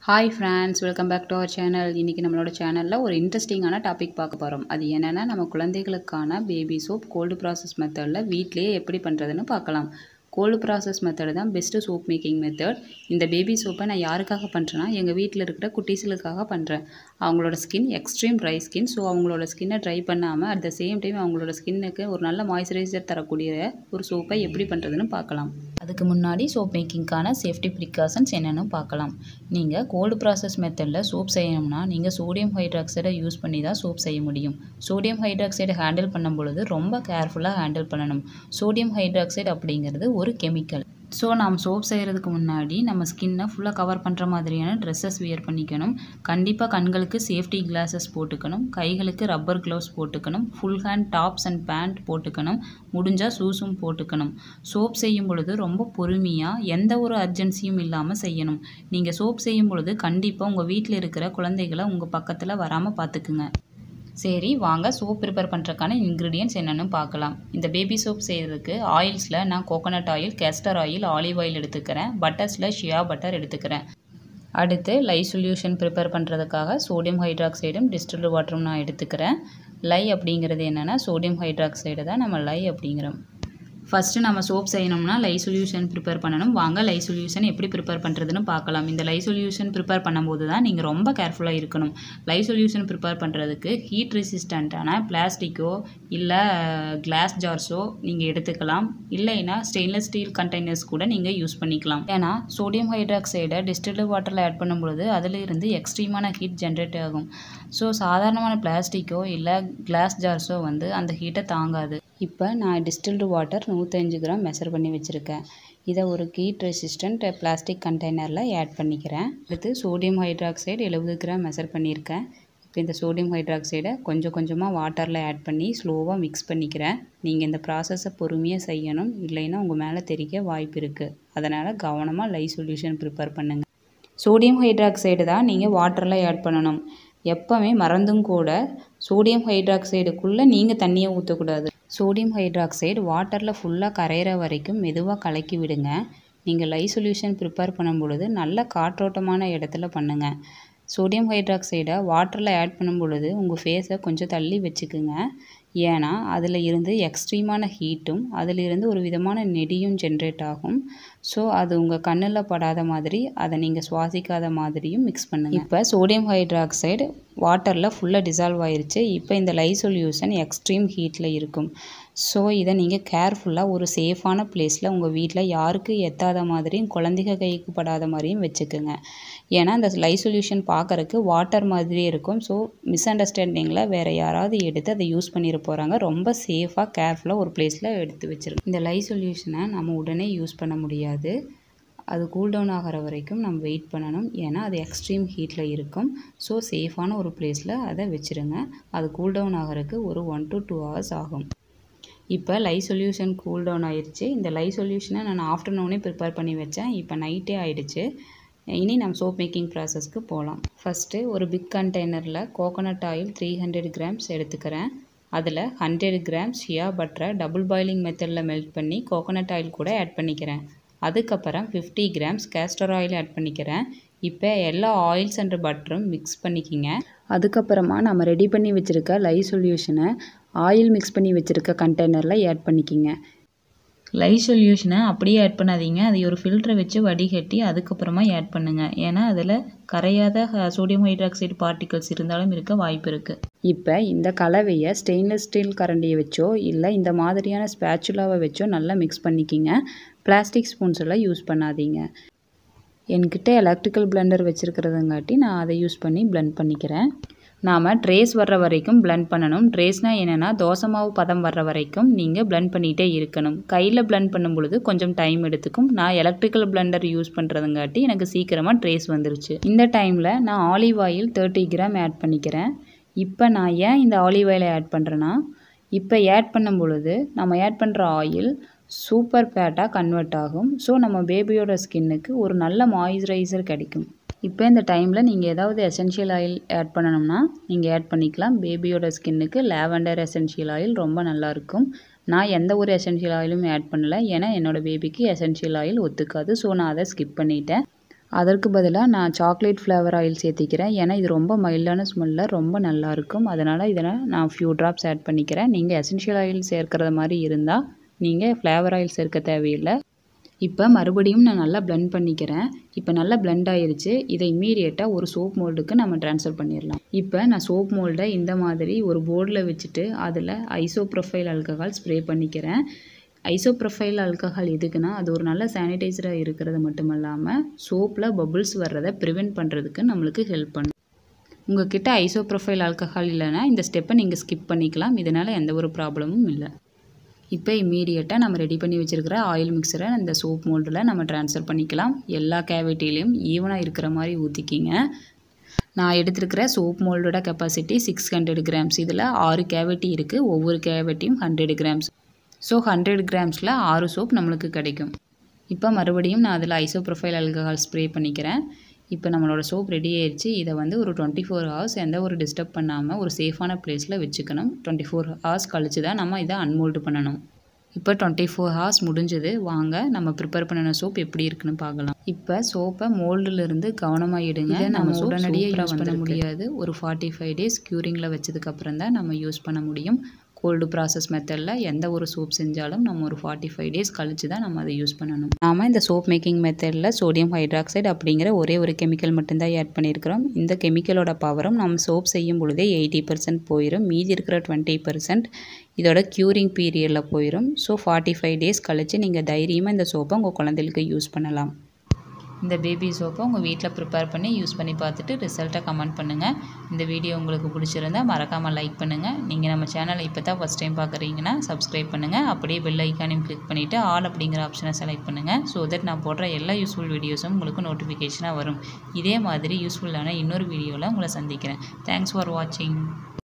hi friends welcome back to our channel இன்றைக்கி நம்மளோட சேனலில் ஒரு இன்ட்ரெஸ்டிங்கான டாபிக் பார்க்க போகிறோம் அது என்னென்னா நம்ம குழந்தைகளுக்கான பேபி சோப் கோல்டு ப்ராசஸ் மெத்தடில் வீட்டிலேயே எப்படி பண்ணுறதுன்னு பார்க்கலாம் கோல்டு ப்ராசஸ் மெத்தடு தான் பெஸ்ட்டு சோப் மேக்கிங் மெத்தட் இந்த பேபி சோப்பை நான் யாருக்காக பண்ணுறேன்னா எங்கள் வீட்டில் இருக்கிற குட்டீஸுகளுக்காக பண்ணுறேன் அவங்களோட skin extreme dry skin so அவங்களோட ஸ்கின்னை ட்ரை பண்ணாமல் அட் த சேம் டைம் அவங்களோட ஸ்கின்னுக்கு ஒரு நல்ல மாய்ஸ்சரைசர் தரக்கூடிய ஒரு சோப்பை எப்படி பண்ணுறதுன்னு பார்க்கலாம் அதுக்கு முன்னாடி சோப் மேக்கிங்க்கான சேஃப்டி ப்ரிகாஷன்ஸ் என்னென்னு பார்க்கலாம் நீங்கள் கோல்டு ப்ராசஸ் மெத்தடில் சோப் செய்யணும்னா நீங்கள் சோடியம் ஹைட்ராக்சைடை யூஸ் பண்ணி தான் சோப் செய்ய முடியும் சோடியம் ஹைட்ராக்சைடை ஹேண்டில் பண்ணும் பொழுது ரொம்ப கேர்ஃபுல்லாக ஹேண்டில் பண்ணணும் சோடியம் ஹைட்ராக்சைடு அப்படிங்கிறது ஒரு கெமிக்கல் ஸோ நாம் சோப் செய்கிறதுக்கு முன்னாடி நம்ம ஸ்கின்னை ஃபுல்லாக கவர் பண்ணுற மாதிரியான ட்ரெஸ்ஸஸ் வியர் பண்ணிக்கணும் கண்டிப்பாக கண்களுக்கு சேஃப்டி கிளாஸஸ் போட்டுக்கணும் கைகளுக்கு ரப்பர் க்ளவுஸ் போட்டுக்கணும் full hand tops and pant போட்டுக்கணும் முடிஞ்சால் ஷூஸும் போட்டுக்கணும் சோப் செய்யும் பொழுது ரொம்ப பொறுமையாக எந்த ஒரு அர்ஜென்சியும் இல்லாமல் செய்யணும் நீங்கள் சோப் செய்யும் பொழுது கண்டிப்பாக உங்கள் வீட்டில் இருக்கிற குழந்தைகளை உங்கள் பக்கத்தில் வராமல் பார்த்துக்குங்க சரி வாங்க சோப் ப்ரிப்பேர் பண்ணுறதுக்கான இன்க்ரீடியன்ட்ஸ் என்னென்னு பார்க்கலாம் இந்த பேபி சோப் செய்கிறதுக்கு ஆயில்ஸில் நான் coconut oil castor oil olive oil எடுத்துக்கிறேன் பட்டர்ஸில் ஷியா பட்டர் எடுத்துக்கிறேன் அடுத்து லை சொல்யூஷன் ப்ரிப்பேர் பண்ணுறதுக்காக சோடியம் ஹைட்ராக்சைடும் டிஸ்டில்டு வாட்டரும் நான் எடுத்துக்கிறேன் லை அப்படிங்கிறது என்னென்னா சோடியம் ஹைட்ராக்சைடு தான் நம்ம லை அப்படிங்கிறோம் ஃபஸ்ட்டு நம்ம சோப் செய்யணும்னா லை சொல்யூஷன் ப்ரிப்பேர் பண்ணணும் வாங்க லை சொல்யூஷன் எப்படி ப்ரிப்பேர் பண்ணுறதுன்னு பார்க்கலாம் இந்த லை சொல்யூஷன் ப்ரிப்பேர் பண்ணும்போது தான் நீங்கள் ரொம்ப கேர்ஃபுல்லாக இருக்கணும் லை சொல்யூஷன் ப்ரிப்பேர் பண்ணுறதுக்கு ஹீட் ரெசிஸ்டண்ட்டான பிளாஸ்டிக்கோ இல்லை கிளாஸ் ஜார்ஸோ நீங்கள் எடுத்துக்கலாம் இல்லைன்னா ஸ்டெயின்லெஸ் ஸ்டீல் கண்டெய்னர்ஸ் கூட நீங்கள் யூஸ் பண்ணிக்கலாம் ஏன்னா சோடியம் ஹைட்ராக்சைடை டிஸ்டில்டு வாட்டரில் ஆட் பண்ணும்பொழுது அதிலிருந்து எக்ஸ்ட்ரீமான ஹீட் ஜென்ரேட் ஆகும் ஸோ சாதாரணமான பிளாஸ்டிக்கோ இல்லை கிளாஸ் ஜார்ஸோ வந்து அந்த ஹீட்டை தாங்காது இப்போ நான் டிஸ்டில்டு வாட்டர் நூற்றஞ்சு கிராம் மெஷர் பண்ணி வச்சுருக்கேன் இதை ஒரு ஹீட் ரெசிஸ்டண்ட் பிளாஸ்டிக் கண்டெய்னரில் ஆட் பண்ணிக்கிறேன் அடுத்து சோடியம் ஹைட்ராக்சைடு எழுபது கிராம் மெஷர் பண்ணியிருக்கேன் இப்போ இந்த சோடியம் ஹைட்ராக்சைடை கொஞ்சம் கொஞ்சமாக வாட்டரில் ஆட் பண்ணி ஸ்லோவாக மிக்ஸ் பண்ணிக்கிறேன் நீங்கள் இந்த ப்ராசஸை பொறுமையாக செய்யணும் இல்லைன்னா உங்கள் மேலே தெரிக்க வாய்ப்பு இருக்குது அதனால் கவனமாக லை சொல்யூஷன் ப்ரிப்பேர் பண்ணுங்கள் சோடியம் ஹைட்ராக்சைடு தான் நீங்கள் வாட்டரில் ஆட் பண்ணணும் எப்போவுமே மறந்தும் கூட சோடியம் ஹைட்ராக்சைடுக்குள்ளே நீங்கள் தண்ணியை ஊற்றக்கூடாது சோடியம் ஹைட்ராக்சைடு வாட்டரில் ஃபுல்லாக கரையிற வரைக்கும் மெதுவாக கலக்கி விடுங்க நீங்கள் லை சொல்யூஷன் ப்ரிப்பேர் பண்ணும் பொழுது நல்ல காற்றோட்டமான இடத்துல பண்ணுங்கள் சோடியம் ஹைட்ராக்சைடை வாட்டரில் ஆட் பண்ணும் பொழுது உங்கள் ஃபேஸை கொஞ்சம் தள்ளி வச்சுக்குங்க ஏன்னா அதில் இருந்து எக்ஸ்ட்ரீமான ஹீட்டும் அதிலிருந்து ஒரு விதமான நெடியும் ஜென்ரேட் ஆகும் ஸோ அது உங்கள் கண்ணில் படாத மாதிரி அதை நீங்கள் சுவாசிக்காத மாதிரியும் மிக்ஸ் பண்ணுங்கள் இப்போ சோடியம் ஹைட்ராக்சைடு வாட்டரில் ஃபுல்லாக டிசால்வ் ஆயிருச்சு இப்போ இந்த லை சொல்யூஷன் எக்ஸ்ட்ரீம் ஹீட்டில் இருக்கும் ஸோ இதை நீங்கள் கேர்ஃபுல்லாக ஒரு சேஃபான பிளேஸில் உங்கள் வீட்டில் யாருக்கு எத்தாத மாதிரியும் குழந்தைங்க கைக்கு படாத மாதிரியும் வச்சுக்கோங்க ஏன்னா இந்த லை சொல்யூஷன் பார்க்குறக்கு வாட்டர் மாதிரியே இருக்கும் ஸோ மிஸ் அண்டர்ஸ்டாண்டிங்கில் வேறு யாராவது எடுத்து அதை யூஸ் பண்ணிட போகிறாங்க ரொம்ப சேஃபாக கேர்ஃபுல்லாக ஒரு பிளேஸில் எடுத்து வச்சுருங்க இந்த லை சொல்யூஷனை நம்ம உடனே யூஸ் பண்ண முடியாது அது கூல் டவுன் ஆகிற வரைக்கும் நம்ம வெயிட் பண்ணணும் ஏன்னா அது எக்ஸ்ட்ரீம் ஹீட்டில் இருக்கும் ஸோ சேஃபான ஒரு பிளேஸில் அதை வச்சுருங்க அது கூல் டவுன் ஆகிறதுக்கு ஒரு ஒன் டு டூ ஹவர்ஸ் ஆகும் இப்போ லை சொல்யூஷன் கூல் டவுன் ஆயிடுச்சு இந்த லை சொல்யூஷனை நான் ஆஃப்டர்நூனே ப்ரிப்பேர் பண்ணி வச்சேன் இப்போ நைட்டே ஆயிடுச்சு இனி நம்ம சோப் மேக்கிங் ப்ராசஸ்க்கு போகலாம் ஃபஸ்ட்டு ஒரு பிக் கண்டெய்னரில் coconut oil three hundred grams எடுத்துக்கிறேன் அதில் ஹண்ட்ரட் கிராம்ஸ் ஷியா பட்டரை டபுள் பாயிலிங் மெத்தடில் மெல்ட் பண்ணி கோகோனட் ஆயில் கூட ஆட் பண்ணிக்கிறேன் அதுக்கப்புறம் fifty grams castor oil add பண்ணிக்கிறேன் இப்போ எல்லா ஆயில்ஸ் அண்ட் பட்டரும் மிக்ஸ் பண்ணிக்கிங்க அதுக்கப்புறமா நம்ம ரெடி பண்ணி வச்சுருக்க லை சொல்யூஷனை ஆயில் மிக்ஸ் பண்ணி வச்சுருக்க கண்டெய்னரில் ஆட் பண்ணிக்கிங்க லை சொல்யூஷனை அப்படியே ஆட் பண்ணாதீங்க அதை ஒரு ஃபில்டரை வச்சு வடிகட்டி அதுக்கப்புறமா ஆட் பண்ணுங்கள் ஏன்னா அதில் கரையாத சோடியம் ஹைட்ராக்சைடு பார்ட்டிகல்ஸ் இருந்தாலும் இருக்க வாய்ப்பு இருக்குது இப்போ இந்த கலவையை ஸ்டெயின்லெஸ் ஸ்டீல் கரண்டியை வச்சோ இல்லை இந்த மாதிரியான ஸ்பேச்சுலாவை வச்சோ நல்லா மிக்ஸ் பண்ணிக்கிங்க பிளாஸ்டிக் ஸ்பூன்ஸ் எல்லாம் யூஸ் பண்ணாதீங்க என்கிட்ட எலக்ட்ரிக்கல் பிளெண்டர் வச்சுருக்கிறதுங்காட்டி நான் அதை யூஸ் பண்ணி பிளெண்ட் பண்ணிக்கிறேன் நாம் ட்ரேஸ் வர்ற வரைக்கும் பிளெண்ட் பண்ணணும் ட்ரேஸ்னால் என்னென்னா தோசை மாவு பதம் வர்ற வரைக்கும் நீங்கள் பிளெண்ட் பண்ணிகிட்டே இருக்கணும் கையில் பிளெண்ட் பண்ணும் பொழுது கொஞ்சம் டைம் எடுத்துக்கும் நான் எலக்ட்ரிக்கல் பிளெண்டர் யூஸ் பண்ணுறதுங்காட்டி எனக்கு சீக்கிரமாக ட்ரேஸ் வந்துருச்சு இந்த டைமில் நான் olive oil thirty gram add பண்ணிக்கிறேன் இப்போ நான் ஏன் இந்த ஆலிவ் ஆயிலை ஆட் பண்ணுறேன்னா இப்போ ஆட் பண்ணும் பொழுது நம்ம ஆட் பண்ணுற ஆயில் சூப்பர் ஃபேட்டாக கன்வெர்ட் ஆகும் ஸோ நம்ம பேபியோட ஸ்கின்னுக்கு ஒரு நல்ல மாய்ஸ்சரைசர் கிடைக்கும் இப்போ இந்த டைமில் நீங்கள் ஏதாவது எசென்ஷியல் ஆயில் ஆட் பண்ணணும்னா நீங்கள் ஆட் பண்ணிக்கலாம் பேபியோட ஸ்கின்னுக்கு லாவெண்டர் எசென்ஷியல் ஆயில் ரொம்ப நல்லாயிருக்கும் நான் எந்த ஒரு எசென்ஷியல் ஆயிலும் ஆட் பண்ணல ஏன்னா என்னோடய பேபிக்கு எசென்ஷியல் ஆயில் ஒத்துக்காது ஸோ நான் அதை ஸ்கிப் பண்ணிட்டேன் அதற்கு பதிலாக நான் சாக்லேட் ஃப்ளேவர் ஆயில் சேர்த்திக்கிறேன் ஏன்னா இது ரொம்ப மைல்டான ஸ்மெல்லில் ரொம்ப நல்லாயிருக்கும் அதனால் இதில் நான் ஃபியூ ட்ராப்ஸ் ஆட் பண்ணிக்கிறேன் நீங்கள் எசென்ஷியல் ஆயில் சேர்க்கறது மாதிரி இருந்தால் நீங்கள் ஃப்ளேவர் ஆயில் சேர்க்க தேவையில்லை இப்போ மறுபடியும் நான் நல்லா blend பண்ணிக்கிறேன் இப்போ நல்லா blend ஆயிருச்சு இதை இம்மீடியட்டாக ஒரு சோப் மோல்டுக்கு நம்ம ட்ரான்ஸ்ஃபர் பண்ணிடலாம் இப்போ நான் சோப் மோல்டை இந்த மாதிரி ஒரு போர்டில் வச்சுட்டு அதில் ஐசோப்ரொஃபைல் ஆல்கஹால் ஸ்ப்ரே பண்ணிக்கிறேன் ஐசோப்ரொஃபைல் ஆல்கஹால் எதுக்குன்னா அது ஒரு நல்ல சானிடைசராக இருக்கிறது மட்டும் இல்லாமல் சோப்பில் பபுள்ஸ் வர்றதை ப்ரிவெண்ட் பண்ணுறதுக்கு நம்மளுக்கு ஹெல்ப் பண்ணும் உங்ககிட்ட ஐசோப்ரொஃபைல் ஆல்கஹால் இல்லைன்னா இந்த ஸ்டெப்பை நீங்கள் ஸ்கிப் பண்ணிக்கலாம் இதனால் எந்த ஒரு ப்ராப்ளமும் இல்லை இப்போ இம்மீடியட்டாக நம்ம ரெடி பண்ணி வச்சுருக்கிற ஆயில் மிக்சரை அந்த சோப் மோல்டில் நம்ம ட்ரான்ஸ்ஃபர் பண்ணிக்கலாம் எல்லா கேவிட்டிலையும் ஈவனாக இருக்கிற மாதிரி ஊற்றிக்கிங்க நான் எடுத்திருக்கிற சோப் மோல்டோட கெப்பாசிட்டி சிக்ஸ் ஹண்ட்ரட் கிராம்ஸ் இதில் ஆறு கேவிட்டி இருக்குது ஒவ்வொரு கேவிட்டியும் ஹண்ட்ரட் கிராம்ஸ் ஸோ ஹண்ட்ரட் கிராம்ஸில் ஆறு சோப் நம்மளுக்கு கிடைக்கும் இப்போ மறுபடியும் நான் அதில் ஐசோப்ரொஃபைல் ஆல்கஹால் ஸ்ப்ரே பண்ணிக்கிறேன் இப்போ நம்மளோட சோப் ரெடி ஆயிடுச்சு இதை வந்து ஒரு டுவெண்ட்டி ஃபோர் ஹவர்ஸ் எந்த ஒரு டிஸ்டர்ப் பண்ணாமல் ஒரு சேஃபான பிளேஸில் வச்சுக்கணும் டுவெண்ட்டி ஃபோர் ஹவர்ஸ் கழிச்சு தான் நம்ம இதை அன்மோல்டு பண்ணணும் இப்போ டுவெண்ட்டி ஃபோர் ஹவர்ஸ் முடிஞ்சது வாங்க நம்ம ப்ரிப்பேர் பண்ணின சோப் எப்படி இருக்குன்னு பார்க்கலாம் இப்போ சோப்பை மோல்டுலேருந்து கவனமாக எடுங்க நம்ம உடனடியாக யூஸ் பண்ண முடியாது ஒரு ஃபார்ட்டி ஃபைவ் டேஸ் க்யூரிங்கில் வச்சதுக்கப்புறம் தான் நம்ம யூஸ் பண்ண முடியும் கோல்டு ப்ராசஸ் மெத்தடில் எந்த ஒரு சோப் செஞ்சாலும் நம்ம ஒரு ஃபார்ட்டி ஃபைவ் டேஸ் கழிச்சு தான் நம்ம அதை யூஸ் பண்ணணும் நாம இந்த சோப் மேக்கிங் மெத்தடில் சோடியம் ஹைட்ராக்சைடு அப்படிங்கிற ஒரே ஒரு கெமிக்கல் மட்டும்தான் ஆட் பண்ணியிருக்கிறோம் இந்த கெமிக்கலோட பவரும் நம்ம சோப் செய்யும் பொழுதே எயிட்டி பர்சன்ட் போயிடும் மீதி இருக்கிற டுவெண்ட்டி பர்சன்ட் இதோட க்யூரிங் பீரியடில் போயிடும் ஸோ ஃபார்ட்டி ஃபைவ் டேஸ் கழிச்சு நீங்கள் தைரியமாக இந்த சோப்பை உங்கள் குழந்தைகளுக்கு யூஸ் பண்ணலாம் இந்த பேபி சோப்பை உங்கள் வீட்டில் ப்ரிப்பேர் பண்ணி யூஸ் பண்ணி பார்த்துட்டு ரிசல்ட்டை கமெண்ட் பண்ணுங்கள் இந்த வீடியோ உங்களுக்கு பிடிச்சிருந்தா மறக்காமல் லைக் பண்ணுங்கள் நீங்கள் நம்ம சேனலை இப்போ தான் ஃபஸ்ட் டைம் பார்க்குறீங்கன்னா சப்ஸ்கிரைப் பண்ணுங்கள் அப்படியே பெல் ஐக்கானையும் கிளிக் பண்ணிவிட்டு ஆல் அப்படிங்கிற ஆப்ஷனை செலக்ட் பண்ணுங்கள் ஸோ தட் நான் போடுற எல்லா யூஸ்ஃபுல் வீடியோஸும் உங்களுக்கு நோட்டிஃபிகேஷனாக வரும் இதே மாதிரி யூஸ்ஃபுல்லான இன்னொரு வீடியோவில் உங்களை சந்திக்கிறேன் தேங்க்ஸ் ஃபார் வாட்சிங்